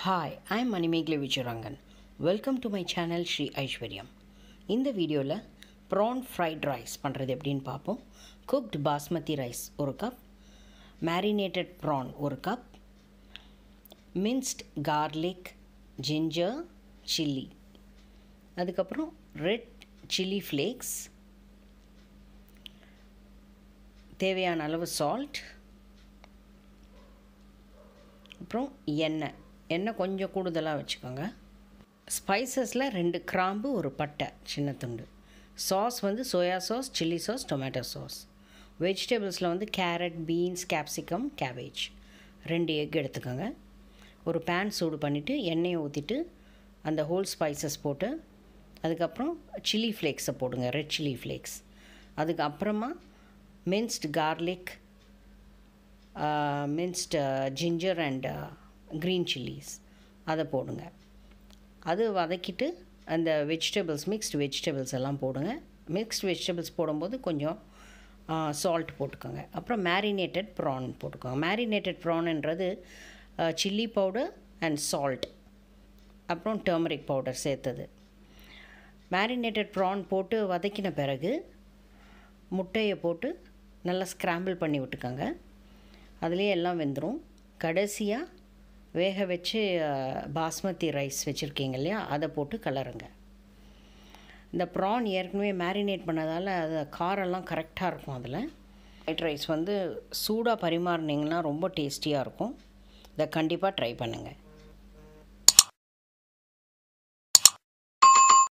hi I'm Manimekalai Vijayarangan welcome to my channel Sri Aishwaryam இந்த வீடியோவில் prawn fried rice பண்ணுறது எப்படின்னு பார்ப்போம் குக்டு பாஸ்மதி ரைஸ் ஒரு கப் மேரினேட்டட் ப்ரான் ஒரு cup minced garlic ginger chilli அதுக்கப்புறம் ரெட் சில்லி ஃப்ளேக்ஸ் தேவையான அளவு சால்ட் அப்புறம் எண்ணெய் எண்ணெய் கொஞ்சம் கூடுதலாக வச்சுக்கோங்க ஸ்பைசஸில் ரெண்டு கிராம்பு ஒரு பட்டை சின்ன துண்டு சாஸ் வந்து soya sauce chilli sauce tomato sauce வெஜிடபிள்ஸில் வந்து கேரட் பீன்ஸ் கேப்சிகம் கேபேஜ் ரெண்டு எக் எடுத்துக்கோங்க ஒரு பேன் சூடு பண்ணிவிட்டு எண்ணெயை ஊற்றிட்டு அந்த ஹோல் ஸ்பைசஸ் போட்டு அதுக்கப்புறம் சில்லி ஃப்ளேக்ஸை போடுங்க ரெட் சில்லி ஃப்ளேக்ஸ் அதுக்கப்புறமா minced garlic minced ginger and green chillies அதை போடுங்க அது வதக்கிட்டு அந்த வெஜிடபிள்ஸ் மிக்ஸ்டு வெஜிடபிள்ஸ் எல்லாம் போடுங்க மிக்ஸ்ட் வெஜிடபிள்ஸ் போடும்போது கொஞ்சம் சால்ட் போட்டுக்கோங்க அப்புறம் மேரினேட்டட் ப்ரான் போட்டுக்கோங்க மேரினேட்டட் ப்ரான்ன்றது சில்லி பவுடர் அண்ட் சால்ட் அப்புறம் டர்மரிக் பவுடர் சேர்த்தது மேரினேட்டட் ப்ரான் போட்டு வதக்கின பிறகு முட்டையை போட்டு நல்லா ஸ்க்ராம்பிள் பண்ணி விட்டுக்கோங்க அதுலேயே எல்லாம் வெந்துடும் கடைசியாக வேக வச்சு பாஸ்மதி ரைஸ் வச்சுருக்கீங்க இல்லையா அதை போட்டு கலருங்க இந்த ப்ரான் ஏற்கனவே மேரினேட் பண்ணதால் அது காரெல்லாம் கரெக்டாக இருக்கும் அதில் ஒயிட் ரைஸ் வந்து சூடாக பரிமாறினீங்கன்னா ரொம்ப டேஸ்டியாக இருக்கும் இதை கண்டிப்பாக ட்ரை பண்ணுங்கள்